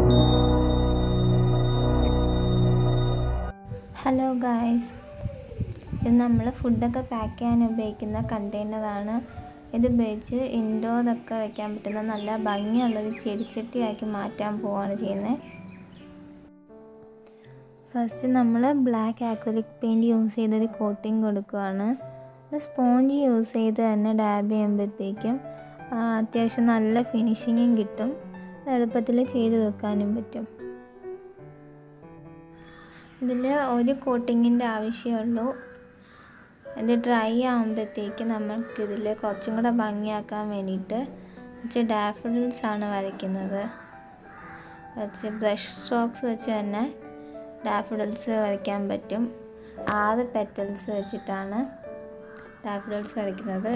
hello guys ഇത് നമ്മൾ ഫുഡൊക്കെ പാക്ക് ചെയ്യാൻ ഉപയോഗിക്കുന്ന കണ്ടെയ്നറാണ് ഇത് ഉപയോഗിച്ച് ഇൻഡോറൊക്കെ വെക്കാൻ പറ്റുന്ന നല്ല ഭംഗിയുള്ളൊരു ചെടിച്ചട്ടിയാക്കി മാറ്റാൻ പോവാണ് ചെയ്യുന്നത് ഫസ്റ്റ് നമ്മൾ ബ്ലാക്ക് ആക്രിലിക് പെയിൻറ് യൂസ് ചെയ്തൊരു കോട്ടിങ് കൊടുക്കുകയാണ് സ്പോഞ്ച് യൂസ് ചെയ്ത് തന്നെ ഡാബ് ചെയ്യുമ്പോഴത്തേക്കും അത്യാവശ്യം നല്ല ഫിനിഷിങ്ങും കിട്ടും എളുപ്പത്തിൽ ചെയ്ത് വെക്കാനും പറ്റും ഇതിൽ ഒരു കോട്ടിങ്ങിൻ്റെ ആവശ്യമുള്ളൂ ഇത് ഡ്രൈ ആകുമ്പോഴത്തേക്ക് നമുക്കിതിൽ കുറച്ചും കൂടെ ഭംഗിയാക്കാൻ വേണ്ടിയിട്ട് കുറച്ച് ഡാഫഡിൽസ് ആണ് വരയ്ക്കുന്നത് കുറച്ച് ബ്രഷ് സ്ട്രോക്സ് വെച്ച് തന്നെ ഡാഫഡിൽസ് വരയ്ക്കാൻ പറ്റും ആറ് പെറ്റൽസ് വെച്ചിട്ടാണ് ഡാഫഡിൽസ് വരയ്ക്കുന്നത്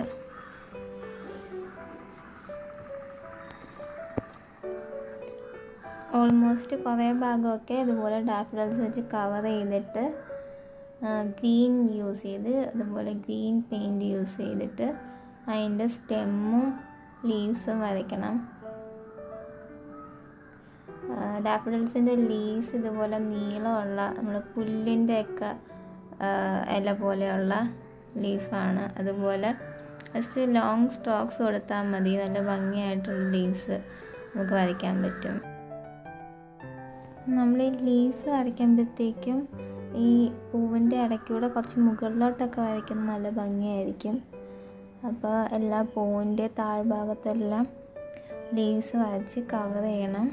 ഓൾമോസ്റ്റ് കുറേ ഭാഗമൊക്കെ ഇതുപോലെ ഡാഫഡിൽസ് വെച്ച് കവർ ചെയ്തിട്ട് ഗ്രീൻ യൂസ് ചെയ്ത് അതുപോലെ ഗ്രീൻ പെയിൻറ് യൂസ് ചെയ്തിട്ട് അതിൻ്റെ സ്റ്റെമ്മും ലീവ്സും വരയ്ക്കണം ഡാഫഡിൽസിൻ്റെ ലീവ്സ് ഇതുപോലെ നീളമുള്ള നമ്മൾ പുല്ലിൻ്റെ ഒക്കെ ഇല പോലെയുള്ള ലീഫാണ് അതുപോലെ ജസ്റ്റ് ലോങ് സ്ട്രോക്സ് കൊടുത്താൽ മതി നല്ല ഭംഗിയായിട്ടുള്ള ലീവ്സ് നമുക്ക് വരയ്ക്കാൻ പറ്റും നമ്മൾ ഈ ലീവ്സ് വരയ്ക്കുമ്പോഴത്തേക്കും ഈ പൂവിൻ്റെ ഇടയ്ക്കൂടെ കുറച്ച് മുകളിലോട്ടൊക്കെ വരയ്ക്കുന്നത് നല്ല ഭംഗിയായിരിക്കും അപ്പോൾ എല്ലാ പൂവിൻ്റെ താഴ്ഭാഗത്തെല്ലാം ലീവ്സ് വരച്ച് കവർ ചെയ്യണം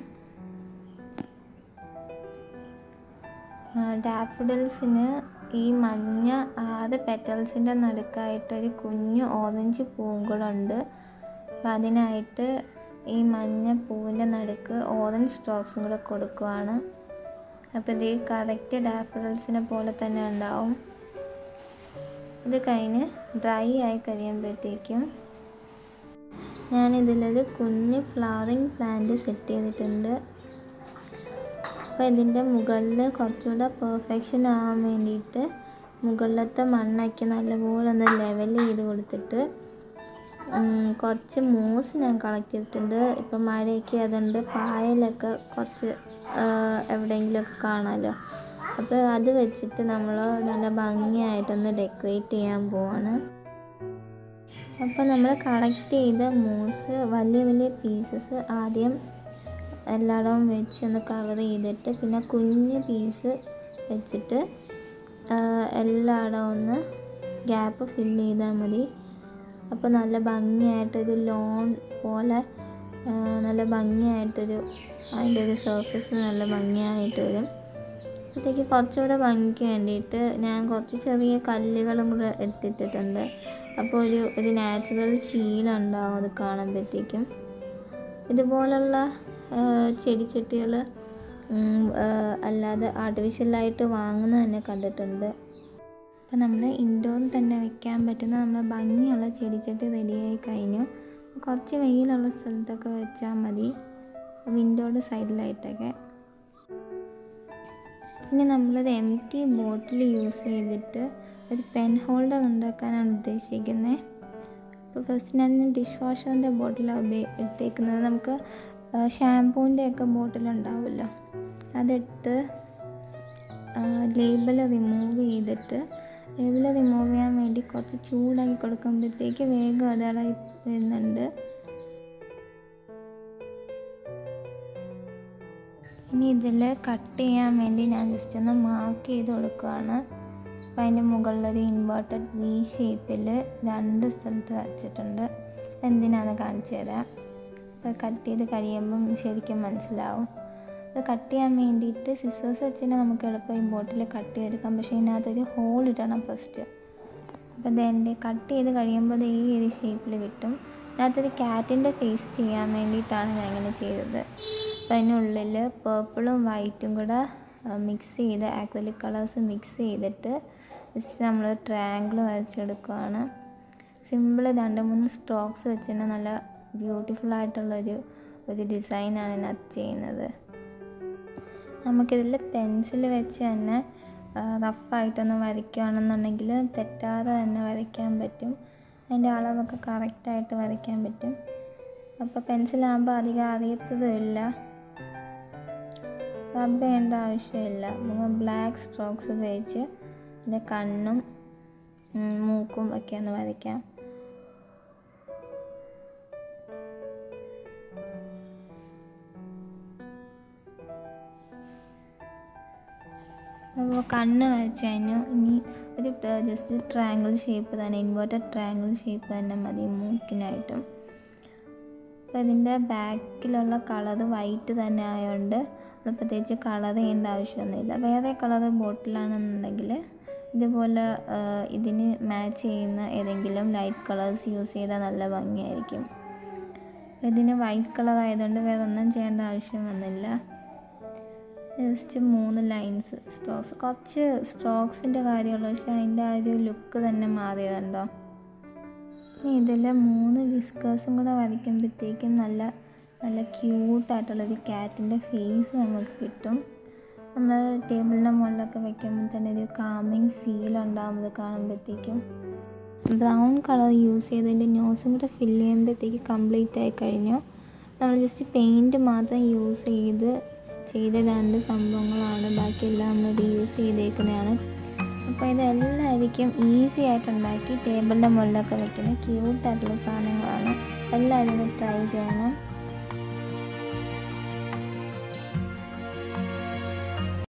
ഡാഫഡിൽസിന് ഈ മഞ്ഞ ആറ് പെറ്റൽസിൻ്റെ നടുക്കായിട്ടൊരു കുഞ്ഞു ഓറഞ്ച് പൂവും കൂടെ ഉണ്ട് അപ്പം അതിനായിട്ട് ഈ മഞ്ഞ പൂവിൻ്റെ നടുക്ക് ഓറഞ്ച് സ്ട്രോക്സും കൂടെ കൊടുക്കുവാണ് അപ്പോൾ ഇത് കറക്റ്റ് ഡാഫഡിൽസിനെ പോലെ തന്നെ ഉണ്ടാവും ഇത് കഴിഞ്ഞ് ഡ്രൈ ആയി കഴിയുമ്പോഴത്തേക്കും ഞാനിതിലൊരു കുഞ്ഞ് ഫ്ലവറിങ് പ്ലാന്റ് സെറ്റ് ചെയ്തിട്ടുണ്ട് അപ്പോൾ ഇതിൻ്റെ മുകളിൽ കുറച്ചുകൂടെ പെർഫെക്ഷൻ ആവാൻ വേണ്ടിയിട്ട് മുകളിലത്തെ മണ്ണൊക്കെ നല്ലപോലെ ഒന്ന് ലെവൽ ചെയ്ത് കൊടുത്തിട്ട് കുറച്ച് മൂസ് ഞാൻ കളക്ട് ചെയ്തിട്ടുണ്ട് ഇപ്പം മഴയൊക്കെ അതുകൊണ്ട് പായലൊക്കെ കുറച്ച് എവിടെയെങ്കിലുമൊക്കെ കാണാമല്ലോ അപ്പോൾ അത് വെച്ചിട്ട് നമ്മൾ നല്ല ഭംഗിയായിട്ടൊന്ന് ഡെക്കറേറ്റ് ചെയ്യാൻ പോവാണ് അപ്പോൾ നമ്മൾ കളക്ട് ചെയ്ത മൂസ് വലിയ വലിയ പീസസ് ആദ്യം എല്ലായിടവും വെച്ച് ഒന്ന് കവർ ചെയ്തിട്ട് പിന്നെ കുഞ്ഞ് പീസ് വെച്ചിട്ട് എല്ലായിടവും ഒന്ന് ഗ്യാപ്പ് ഫില്ല് ചെയ്താൽ മതി അപ്പോൾ നല്ല ഭംഗിയായിട്ടൊരു ലോൺ പോലെ നല്ല ഭംഗിയായിട്ടൊരു അതിൻ്റെ ഒരു സർഫസ് നല്ല ഭംഗിയായിട്ട് വരും അപ്പോഴത്തേക്ക് കുറച്ചുകൂടെ ഭംഗിക്ക് വേണ്ടിയിട്ട് ഞാൻ കുറച്ച് ചെറിയ കല്ലുകളും കൂടെ എടുത്തിട്ടിട്ടുണ്ട് അപ്പോൾ ഒരു ഒരു നാച്ചുറൽ ഫീൽ ഉണ്ടാവും അത് കാണുമ്പോഴത്തേക്കും ഇതുപോലുള്ള ചെടിച്ചട്ടികൾ അല്ലാതെ ആർട്ടിഫിഷ്യലായിട്ട് വാങ്ങുന്നത് തന്നെ കണ്ടിട്ടുണ്ട് അപ്പോൾ നമ്മൾ ഇൻഡോറിൽ തന്നെ വെക്കാൻ പറ്റുന്ന നമ്മൾ ഭംഗിയുള്ള ചെടിച്ചട്ടി റെഡിയായി കഴിഞ്ഞു കുറച്ച് വെയിലുള്ള സ്ഥലത്തൊക്കെ വെച്ചാൽ മതി വിൻഡോയുടെ സൈഡിലായിട്ടൊക്കെ ഇനി നമ്മളൊരു എം ടി ബോട്ടിൽ യൂസ് ചെയ്തിട്ട് ഒരു പെൻ ഹോൾഡർ ഉണ്ടാക്കാനാണ് ഉദ്ദേശിക്കുന്നത് അപ്പോൾ ഫസ്റ്റ് ഞാൻ ഡിഷ് വാഷറിൻ്റെ ബോട്ടിലാണ് ഉപയോഗി എടുത്തേക്കുന്നത് നമുക്ക് ഷാമ്പൂവിൻ്റെ ഒക്കെ ബോട്ടിലുണ്ടാവുമല്ലോ അതെടുത്ത് ലേബൽ റിമൂവ് ചെയ്തിട്ട് ലേബൽ റിമൂവ് ചെയ്യാൻ വേണ്ടി കുറച്ച് ചൂടാക്കി കൊടുക്കുമ്പോഴത്തേക്ക് വേഗം അതാളായി വരുന്നുണ്ട് ഇനി ഇതിൽ കട്ട് ചെയ്യാൻ വേണ്ടി ഞാൻ ജസ്റ്റ് ഒന്ന് മാർക്ക് ചെയ്ത് കൊടുക്കുകയാണ് അപ്പോൾ അതിൻ്റെ മുകളിലൊരു ഇൻവേർട്ടഡ് വി ഷേപ്പിൽ രണ്ട് സ്ഥലത്ത് വരച്ചിട്ടുണ്ട് എന്തിനാണെന്ന് കാണിച്ചു തരാം അത് കട്ട് ചെയ്ത് കഴിയുമ്പം ശരിക്കും മനസ്സിലാവും അത് കട്ട് ചെയ്യാൻ വേണ്ടിയിട്ട് സിസേഴ്സ് വെച്ച് തന്നെ നമുക്ക് എളുപ്പം ഈ ബോട്ടിൽ കട്ട് ചെയ്തെടുക്കാം പക്ഷേ ഇതിനകത്തൊരു ഹോൾ ഇടണം ഫസ്റ്റ് അപ്പോൾ ഇതെൻ്റെ കട്ട് ചെയ്ത് കഴിയുമ്പോൾ അത് ഈ ഒരു ഷേപ്പിൽ കിട്ടും അതിനകത്തൊരു ക്യാറ്റിൻ്റെ ഫേസ് ചെയ്യാൻ വേണ്ടിയിട്ടാണ് ഞാൻ ഇങ്ങനെ ചെയ്തത് അപ്പോൾ അതിനുള്ളിൽ പേർപ്പിളും വൈറ്റും കൂടെ മിക്സ് ചെയ്ത് ആക്രിലിക് കളേഴ്സ് മിക്സ് ചെയ്തിട്ട് ജസ്റ്റ് നമ്മൾ ട്രയാങ്കിൾ വരച്ചെടുക്കുകയാണ് സിമ്പിൾ രണ്ട് മൂന്ന് സ്ട്രോക്സ് വെച്ച് തന്നെ നല്ല ബ്യൂട്ടിഫുൾ ആയിട്ടുള്ളൊരു ഒരു ഡിസൈനാണ് ഇതിനകത്ത് ചെയ്യുന്നത് നമുക്കിതിൽ പെൻസിൽ വെച്ച് തന്നെ റഫായിട്ടൊന്ന് വരയ്ക്കുകയാണെന്നുണ്ടെങ്കിൽ തെറ്റാതെ തന്നെ വരയ്ക്കാൻ പറ്റും അതിൻ്റെ അളവൊക്കെ കറക്റ്റായിട്ട് വരയ്ക്കാൻ പറ്റും അപ്പോൾ പെൻസിലാകുമ്പോൾ അധികം അറിയത്തതുമില്ല റബ്ബ് ചെയ്യേണ്ട ആവശ്യമില്ല നമുക്ക് ബ്ലാക്ക് സ്ട്രോക്സ് ഉപയോഗിച്ച് എൻ്റെ കണ്ണും ഉം, മൂക്കും ഒക്കെ ഒന്ന് വരയ്ക്കാം അപ്പോൾ കണ്ണ് വരച്ച് കഴിഞ്ഞു ഇനി ഒരു ജസ്റ്റ് ട്രയാങ്കിൾ ഷേപ്പ് തന്നെ ഇൻവേർട്ടഡ് ട്രയാങ്കിൾ ഷേപ്പ് തന്നെ മതി മൂക്കിനായിട്ടും അപ്പോൾ ഇതിൻ്റെ ബാക്കിലുള്ള കളർ വൈറ്റ് തന്നെ ആയതുകൊണ്ട് നമ്മൾ പ്രത്യേകിച്ച് കളർ ചെയ്യേണ്ട ആവശ്യമൊന്നുമില്ല വേറെ കളർ ബോട്ടിലാണെന്നുണ്ടെങ്കിൽ ഇതുപോലെ ആ, ഇതിന് മാച്ച് ചെയ്യുന്ന ഏതെങ്കിലും ലൈറ്റ് കളേഴ്സ് യൂസ് ചെയ്താൽ നല്ല ഭംഗിയായിരിക്കും ഇതിന് വൈറ്റ് കളർ ആയതുകൊണ്ട് വേറെ ഒന്നും ചെയ്യേണ്ട ആവശ്യം വന്നില്ല ജസ്റ്റ് മൂന്ന് ലൈൻസ് സ്ട്രോക്സ് കുറച്ച് സ്ട്രോക്സിൻ്റെ കാര്യമുള്ളൂ പക്ഷെ അതിൻ്റെ ആ ഒരു ലുക്ക് തന്നെ മാറിയതുണ്ടോ ഇനി ഇതിൽ മൂന്ന് വിസ്കേഴ്സും കൂടെ വരയ്ക്കുമ്പോഴത്തേക്കും നല്ല നല്ല ക്യൂട്ടായിട്ടുള്ളൊരു ക്യാറ്റിൻ്റെ ഫേസ് നമുക്ക് കിട്ടും നമ്മൾ ടേബിളിൻ്റെ മുകളിലൊക്കെ വെക്കുമ്പോൾ തന്നെ ഒരു കാമിങ് ഫീൽ ഉണ്ടാകും ഇത് കാണുമ്പോഴത്തേക്കും ബ്രൗൺ കളർ യൂസ് ചെയ്തതിൻ്റെ നോസും കൂടെ ഫില്ല് ചെയ്യുമ്പോഴത്തേക്ക് കംപ്ലീറ്റ് ആയി കഴിഞ്ഞു നമ്മൾ ജസ്റ്റ് പെയിൻറ്റ് മാത്രം യൂസ് ചെയ്ത് ചെയ്ത രണ്ട് സംഭവങ്ങളാണ് ബാക്കിയെല്ലാം നമ്മൾ റീയൂസ് ചെയ്തേക്കുന്നതാണ് അപ്പോൾ ഇതെല്ലായിരിക്കും ഈസി ആയിട്ട് ഉണ്ടാക്കി ടേബിളിൻ്റെ മുകളിലൊക്കെ വെക്കുന്ന ക്യൂട്ടായിട്ടുള്ള സാധനങ്ങളാണ് എല്ലാവരും ഇത് ട്രൈ ചെയ്യണം